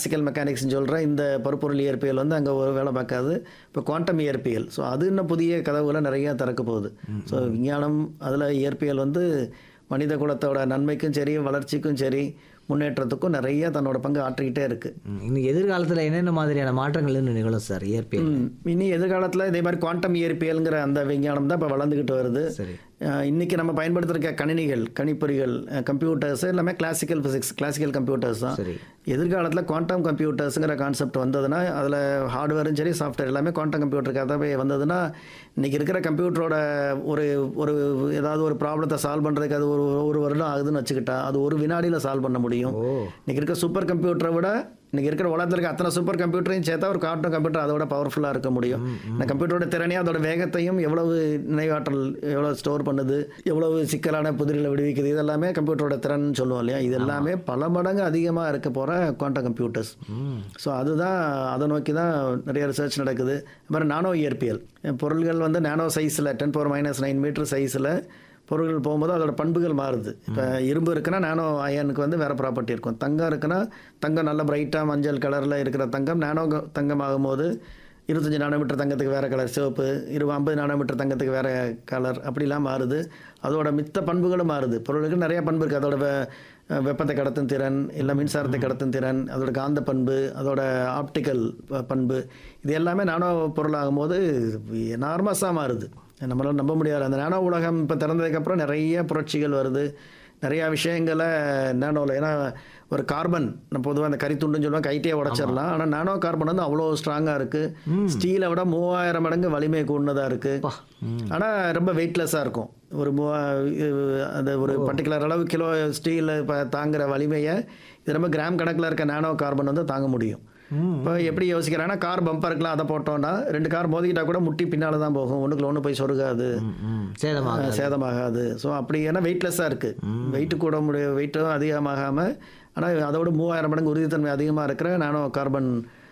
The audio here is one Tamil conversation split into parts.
கிளாசிக்கல் மெக்கானிக்ஸ்னு சொல்கிற இந்த பருப்பொருள் இயற்பியல் வந்து அங்கே ஒரு வேலை பார்க்காது இப்போ குவாண்டம் இயற்பியல் ஸோ அது இன்னும் புதிய கதவுகளை நிறையா திறக்க போகுது ஸோ விஞ்ஞானம் அதில் இயற்பியல் வந்து மனித குலத்தோட நன்மைக்கும் சரி வளர்ச்சிக்கும் சரி முன்னேற்றத்துக்கும் நிறைய தன்னோட பங்கு ஆற்றிக்கிட்டே இருக்குது ம், இன்னும் எதிர்காலத்தில் என்னென்ன மாதிரியான மாற்றங்கள் இன்னும் நிகழும் சார் இயற்பியல் ம். இனி எதிர்காலத்தில் இதே மாதிரி குவாண்டம் இயற்பியல்ங்கிற அந்த விஞ்ஞானம் தான் இப்போ வளர்ந்துக்கிட்டு வருது சரி அஹ் இன்னைக்கு நம்ம பயன்படுத்திருக்க கணினிகள் கணிப்பொறிகள் கம்ப்யூட்டர்ஸ் எல்லாமே கிளாசிக்கல் ஃபிசிக்ஸ் கிளாசிக்கல் கம்ப்யூட்டர்ஸ் தான் சரி எதிர்காலத்தில் குவாண்டம் கம்ப்யூட்டர்ஸுங்கிற கான்செப்ட் வந்ததுன்னா அதில் ஹார்ட்வேரும் சரி சாஃப்ட்வேர் எல்லாமே குவாண்டம் கம்ப்யூட்டருக்காகவே வந்ததுன்னா இன்றைக்கி இருக்கிற கம்ப்யூட்டரோட ஒரு ஒரு ஏதாவது ஒரு ப்ராப்ளத்தை சால்வ் பண்ணுறதுக்கு அது ஒரு ஒரு வருடம் ஆகுதுன்னு வச்சுக்கிட்டா அது ஒரு வினாடியில் சால்வ் பண்ண முடியும் ஓ இன்றைக்கி இருக்க சூப்பர் கம்ப்யூட்டரை விட இன்றைக்கி இருக்கிற உலகத்தில் இருக்க அத்தனை சூப்பர் கம்ப்யூட்டரையும் சேர்த்தா ஒரு காட்டும் கம்ப்யூட்டர் அதோட பவர்ஃபுல்லாக இருக்க முடியும் இந்த கம்ப்யூட்டரோட திறனையும் அதோட வேகத்தையும் எவ்வளவு நினைவாற்றல் எவ்வளோ ஸ்டோர் பண்ணுது எவ்வளவு சிக்கலான புதிரில் விடுவிக்குது இதெல்லாமே கம்ப்யூட்டரோட திறன் சொல்லுவோம் இல்லையா இது எல்லாமே பல மடங்கு அதிகமாக இருக்க போகிற குவாண்டம் கம்ப்யூட்டர்ஸ் ம் ஸோ அதுதான் அதை நோக்கி தான் நிறைய ரிசர்ச் நடக்குது அப்புறம் நானோ இயற்பியல் பொருள்கள் வந்து நானோ சைஸில் ten power minus nine metre சைஸில் பொருள்கள் போகும்போது அதோட பண்புகள் மாறுது இப்போ இரும்பு இருக்குன்னா நானோ அயனுக்கு வந்து வேறு ப்ராப்பர்ட்டி இருக்கும் தங்கம் இருக்குன்னா தங்கம் நல்ல பிரைட்டாக மஞ்சள் கலரில் இருக்கிற தங்கம் நானோ க- தங்கம் ஆகும்போது இருபத்தஞ்சி நானோமீட்டர் தங்கத்துக்கு வேறு கலர் சிவப்பு இரு ஐம்பது நானோமீட்டர் தங்கத்துக்கு வேறு கலர் அப்படிலாம் மாறுது அதோட மித்த பண்புகளும் மாறுது பொருளுக்கு நிறைய பண்பு இருக்குது அதோட வெ- வெப்பத்தை கடத்தும் திறன் இல்லை மின்சாரத்தை கடத்தும் திறன் அதோட காந்த பண்பு அதோட ஆப்டிக்கல் பண்பு இது எல்லாமே நானோ பொருளாகும்போது நார்மஸாக மாறுது நம்மளால நம்ப முடியாது அந்த நானோ உலகம் இப்போ திறந்ததுக்கப்புறம் நிறைய புரட்சிகள் வருது நிறையா விஷயங்களை நானோவில் ஏன்னா ஒரு கார்பன் நம்ம பொதுவாக அந்த கரித்துண்டுன்னு சொல்லுவாங்க கைட்டே உடச்சிடலாம் ஆனால் நானோ கார்பன் வந்து அவ்வளோ ஸ்ட்ராங்காக இருக்குது ஸ்டீலை விட மூவாயிரம் மடங்கு வலிமை கூடதாக இருக்குது அப்பா ம் ஆனால் ரொம்ப வெயிட்லெஸ்ஸாக இருக்கும் ஒரு மூவா இது- அந்த ஒரு பர்டிகுலர் அளவு கிலோ ஸ்டீல் இப்போ தாங்குற வலிமையை இது ரொம்ப கிராம் கணக்கில் இருக்க நானோ கார்பன் வந்து தாங்க முடியும் ம் இப்போ எப்படி யோசிக்கிறாங்கன்னா கார் பம்பர் இருக்கலாம் அதை போட்டோம்னா ரெண்டு கார் மோதிக்கிட்டா கூட முட்டி பின்னால் தான் போகும் ஒன்றுக்குள்ள ஒன்று போய் சொருகாது ம், ம் சேதமாக சேதமாகாது ஸோ அப்படி ஏன்னா வெயிட்லெஸ்ஸாக இருக்குது வெயிட்டு கூட முடிய வெயிட்டும் அதிகமாகாமல் ஆனால் அதோட மூவாயிரம் மடங்கு உறுதித்தன்மை அதிகமாக இருக்கிற நானோ கார்பன்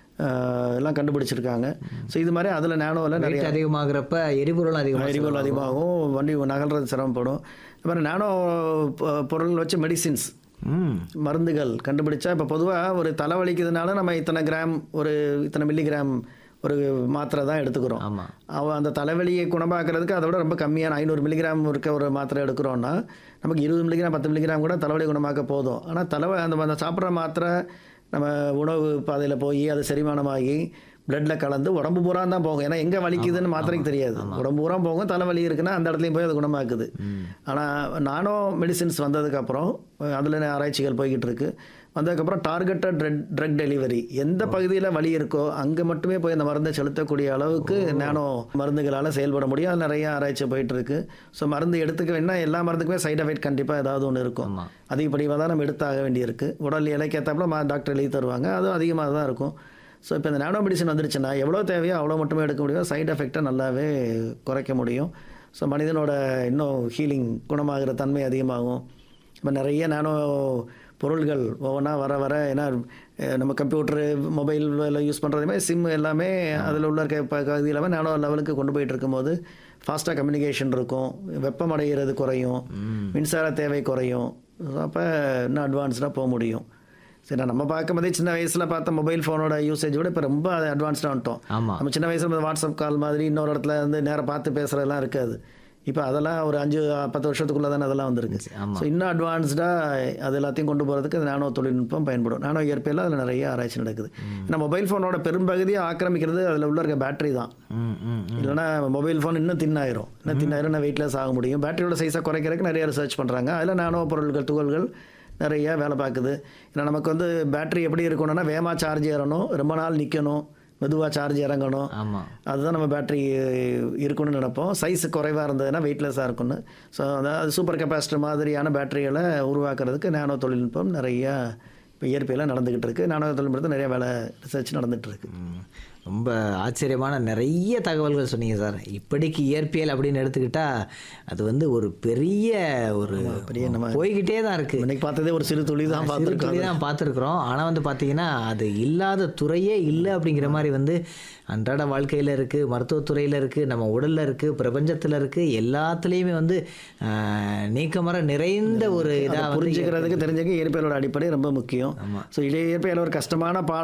அஹ், எல்லாம் கண்டுபிடிச்சிருக்காங்க ஸோ இது மாதிரி அதில் நானோவில் நிறைய வெயிட் அதிகமாகிறப்ப எரிபொருள் அதிகமாக எரிபொருள் அதிகமாகும் வண்டி நகல்றது சிரமப்படும் அப்புறம் நானோ பொ- பொருள் வச்சு மெடிசின்ஸ் ம் மருந்துகள் கண்டுபிடிச்சா இப்போ பொதுவாக ஒரு தலைவலிக்குதுனால நம்ம இத்தனை கிராம் ஒரு இத்தனை மில்லிகிராம் ஒரு மாத்திரை தான் எடுத்துக்கிறோம் ஆமாம் அவ அந்த தலைவலியை குணமாக்குறதுக்கு அதை விட ரொம்ப கம்மியான ஐநூறு மில்லிகிராம் இருக்க ஒரு மாத்திரை எடுக்கிறோன்னா நமக்கு இருபது மில்லிகிராம் பத்து மில்லிகிராம் கூட தலைவலி குணமாக்க போதும் ஆனால் தலைவ அந்த அந்த சாப்பிட்ற மாத்திரை நம்ம உணவு பாதையில் போய் அது செரிமானமாகி பிளட்டில் கலந்து உடம்பு பூரா தான் போகும் ஏன்னா எங்கே வலிக்குதுன்னு மாத்திரைக்கு தெரியாது உடம்பு பூரா போகும் தலைவலி இருக்குன்னா அந்த இடத்துலையும் போய் அது குணமாக்குது ஆனால் நானோ மெடிசின்ஸ் வந்ததுக்கப்புறம் அதில் ஆராய்ச்சிகள் போய்கிட்டு இருக்கு வந்ததுக்கப்புறம் டார்கெட்டட் ட்ரக் ட்ரக் டெலிவரி எந்த பகுதியில் வலி இருக்கோ அங்கே மட்டுமே போய் அந்த மருந்தை செலுத்தக்கூடிய அளவுக்கு நானோ மருந்துகளால் செயல்பட முடியும் அது நிறைய ஆராய்ச்சி போயிட்டு இருக்கு ஸோ மருந்து எடுத்துக்க வேணா எல்லா மருந்துக்குமே சைடு எஃபெக்ட் கண்டிப்பாக ஏதாவது ஒன்று இருக்கும் ஆமாம் அதிகப்படியாக தான் நம்ம எடுத்தாக வேண்டியிருக்கு உடல் இலைக்கேற்றாப்புல மா டாக்டர் எழுதி தருவாங்க அதுவும் அதிகமாக தான் இருக்கும் ஸோ இப்போ இந்த நானோ மெடிசன் வந்துருச்சுன்னா எவ்வளோ தேவையோ அவ்வளோ மட்டுமே எடுக்க முடியும் சைடு எஃபெக்டை நல்லாவே குறைக்க முடியும் ஸோ மனிதனோட இன்னும் ஹீலிங் குணமாகிற தன்மை அதிகமாகும் இப்போ நிறைய நானோ பொருள்கள் ஒவ்வொன்றா வர வர ஏன்னா அஹ், நம்ம கம்ப்யூட்டரு மொபைல் யூஸ் பண்ணுறது மாதிரி சிம் எல்லாமே அதில் உள்ள இருக்க ப- பகுதி எல்லாமே நானோ லெவலுக்கு கொண்டு போயிட்டு இருக்கும்போது ஃபாஸ்ட்டாக கம்யூனிகேஷன் இருக்கும் வெப்பம் அடைகிறது குறையும் மின்சார தேவை குறையும் அப்போ இன்னும் அட்வான்ஸ்டாக போக முடியும் சரி நம்ம பார்க்கும்போதே சின்ன வயசில் பார்த்த மொபைல் ஃபோனோட யூசேஜ் விட இப்போ ரொம்ப அட்வான்ஸ்டாக வந்துட்டோம் ஆமாம் நம்ம சின்ன வயசுல இந்த வாட்ஸ்அப் கால் மாதிரி இன்னொரு இடத்துல வந்து நேராக பார்த்து பேசுகிறதெல்லாம் இருக்காது இப்போ அதெல்லாம் ஒரு அஞ்சு பத்து வருஷத்துக்குள்ளே தானே அதெல்லாம் வந்திருக்கு ஆமாம் ஸோ இன்னும் அட்வான்ஸ்டாக அது எல்லாத்தையும் கொண்டு போகிறதுக்கு அது நானோ தொழில்நுட்பம் பயன்படும் நானோ இயற்பியல் அதில் நிறைய ஆராய்ச்சி நடக்குது ஏன்னா மொபைல் ஃபோனோட பெரும்பகுதியை ஆக்கிரமிக்கிறது அதில் உள்ள இருக்க பேட்டரி தான் ம் ம் ம். இல்லைனா மொபைல் ஃபோன் இன்னும் தின்னாயிரும் இன்னும் தின்னாயிரம் வெயிட்லெஸ் ஆக முடியும் பேட்டரியோட சைஸை குறைக்கிறதுக்கு நிறைய ரிசர்ச் பண்ணுறாங்க அதில் நானோ பொருட்கள் துகள்கள் நிறைய வேலை பார்க்குது ஏன்னா நமக்கு வந்து பேட்டரி எப்படி இருக்கணும்னா வேகமாக சார்ஜ் ஏறணும் ரொம்ப நாள் நிற்கணும் மெதுவாக சார்ஜ் இறங்கணும் ஆமாம் அதுதான் நம்ம பேட்டரி இருக்கணும்னு நினைப்போம் சைஸ் குறைவாக இருந்ததுன்னா வெயிட்லெஸ்ஸாக இருக்கும்னு ஸோ அதாவது சூப்பர் கெப்பாசிட்டர் மாதிரியான பேட்டரிகளை உருவாக்குறதுக்கு நானோ தொழில்நுட்பம் நிறையா இப்போ இயற்பியெல்லாம் நடந்துக்கிட்டு இருக்கு நானோ தொழில்நுட்பத்தில் நிறைய வேலை ரிசர்ச் நடந்துகிட்டு இருக்கு ம். ரொம்ப ஆச்சரியமான நிறைய தகவல்கள் சொன்னீங்க சார் இப்படிக்கு இயற்பியல் அப்படின்னு எடுத்துக்கிட்டா அது வந்து ஒரு பெரிய ஒரு பெரிய நம்ம போய்கிட்டே தான் இருக்கு இன்னைக்கு பார்த்ததே ஒரு சிறு துளி தான் சிறு பார்த்துருக்கோம் துளி தான் பார்த்துருக்குறோம் ஆனால் வந்து பார்த்தீங்கன்னா அது இல்லாத துறையே இல்லை அப்படிங்கிற மாதிரி வந்து அன்றாட வாழ்க்கையில் இருக்குது மருத்துவத்துறையில் இருக்குது நம்ம உடலில் இருக்குது பிரபஞ்சத்தில் இருக்குது எல்லாத்துலேயுமே வந்து ஆஹ், நீக்கமர நிறைந்த ஒரு இதாக வந்து புரிஞ்சுக்கிறதுக்கு தெரிஞ்சுக்க இயற்பியலோட அடிப்படை ரொம்ப முக்கியம் ஆமாம் ஸோ இயற்பியல் ஒரு கஷ்டமான பா